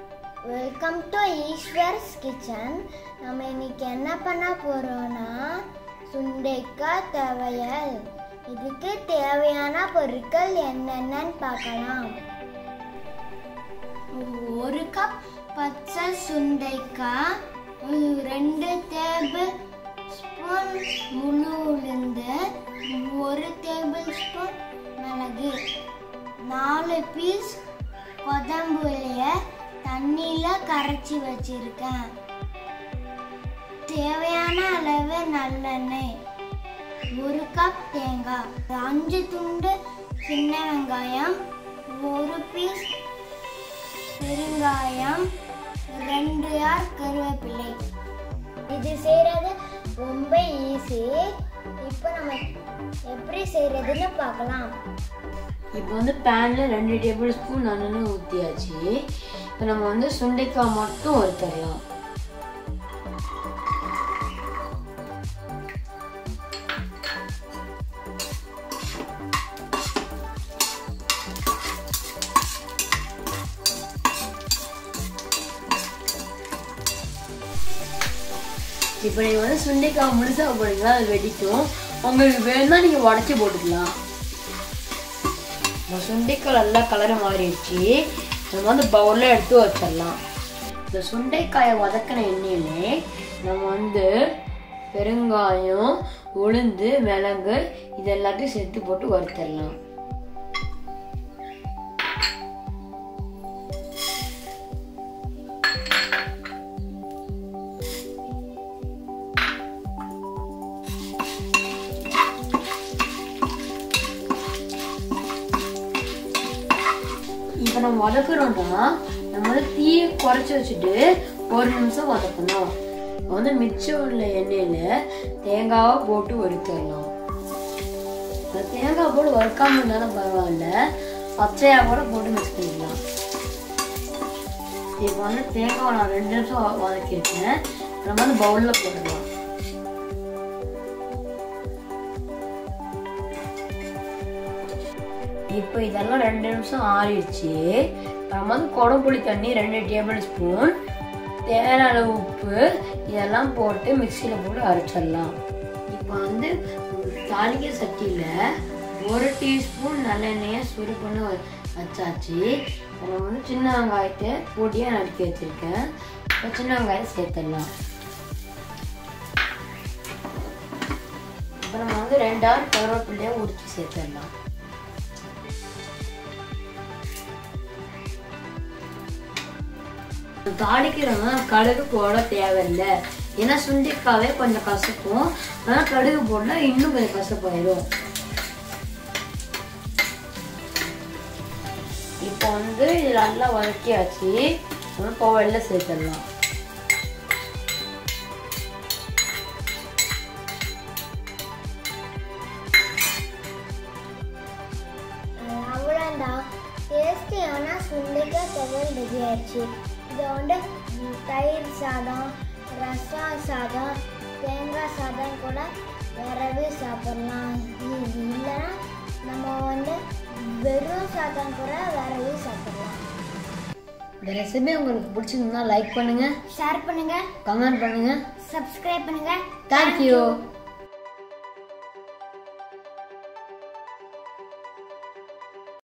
welcome to ஈஸ்வர்ஸ் kitchen நம்ம இன்னைக்கு என்ன பண்ண போறோம்னா சுண்டைக்காய் துவையல் இதுக்கு தேவையான பொருட்கள் என்னென்னன்னு பார்க்கலாம் ஒரு கப் பச்சை சுண்டைக்காய் ஒரு ரெண்டு டேபிள் ஸ்பூன் முழு உளுந்து ஒரு டேபிள் ஸ்பூன் மிளகு நாலு பீஸ் கொதம்புலைய தண்ணியில் கரைச்சி வச்சிருக்கேன் தேவையான அளவு நல்லெண்ணெய் ஒரு கப் தேங்காய் அஞ்சு துண்டு சின்ன வெங்காயம் ஒரு பீஸ் பெருங்காயம் ரெண்டு யார் கருவேப்பிலை இது செய்கிறது ரொம்ப ஈஸி இப்போ நம்ம எப்படி செய்கிறதுன்னு பார்க்கலாம் இப்போ வந்து பேனில் ரெண்டு டேபிள் ஸ்பூன் நல்லெண்ணெய் ஊற்றியாச்சு இப்போ நம்ம வந்து சுண்டைக்காய் மட்டும் வறுத்தரலாம் இப்போ நீங்கள் வந்து சுண்டைக்காய் முழுசாக போடுறீங்களா அது வெடிக்கும் உங்களுக்கு வேணும்னா நீங்கள் உடச்சி போட்டுக்கலாம் நம்ம சுண்டைக்காய் நல்லா கலர் மாறிடுச்சு நம்ம வந்து பவுலில் எடுத்து வச்சிடலாம் இந்த சுண்டைக்காயை வதக்கின எண்ணெயிலே நம்ம வந்து பெருங்காயம் உளுந்து மிளகு இது எல்லாத்தையும் சேர்த்து போட்டு வறுத்தரலாம் இப்போ நம்ம வதக்குறோம்னா நம்ம வந்து தீயை குறைச்சி வச்சுட்டு ஒரு நிமிஷம் வதக்கணும் இப்போ வந்து மிச்சம் உள்ள எண்ணெயில தேங்காவை போட்டு வறுத்துடலாம் இந்த தேங்காய் போட்டு வறுக்காம இருந்தாலும் பரவாயில்ல பச்சையா கூட போட்டு மிக்ஸ் பண்ணிக்கலாம் இப்போ வந்து தேங்காவை நான் ரெண்டு நிமிஷம் வ- வதக்கியிருக்கேன் நம்ம வந்து பவுலில் போட்டுக்கலாம் இப்போ இதெல்லாம் ரெண்டு நிமிஷம் ஆறிடுச்சு நம்ம வந்து குடம்புளி தண்ணி ரெண்டு டேபிள் ஸ்பூன் தேவையான அளவு உப்பு இதெல்லாம் போட்டு மிக்சியில் போட்டு அரைச்சிடலாம் இப்போ வந்து தாளிக்க சட்டியில் ஒரு டீஸ்பூன் நல்லெண்ணெயை சுடு பண்ணி வ- வச்சாச்சு இப்போ நம்ம வந்து சின்ன வெங்காயத்தை பொடியாக நறுக்கி வச்சுருக்கேன் இப்போ சின்ன வெங்காயம் சேர்த்துடலாம் இப்போ நம்ம வந்து ரெண்டாவது கருவேப்பிள்ளையை உரிச்சு சேர்த்துடலாம் தாளிக்கிறவங்க கடுகு போட தேவையில்லை ஏன்னா சுண்டிக்காவே கொஞ்சம் கசக்கும் ஆனால் கடுகு போட்டா இன்னும் கொஞ்சம் கசப்பாயிடும் இப்போ வந்து இது நல்லா வதக்கியாச்சு நம்ம இப்போ வெள்ளை சேர்த்துடலாம் அவ்வளோதான் டேஸ்டியான சுண்டைக்காய் துவையல் ரெடி ஆயிடுச்சு இதை வந்து ம், தயிர் சாதம் ரசம் சாதம் தேங்காய் சாதம் கூட வரவே சாப்பிடலாம் இது இல்லைன்னா நம்ம வந்து வெறும் சாதம் கூட வரவே சாப்பிடலாம் இந்த ரெசிபி உங்களுக்கு பிடிச்சிருந்தா லைக் பண்ணுங்க ஷேர் பண்ணுங்க கமெண்ட் பண்ணுங்க சப்ஸ்கிரைப் பண்ணுங்க தேங்க்யூ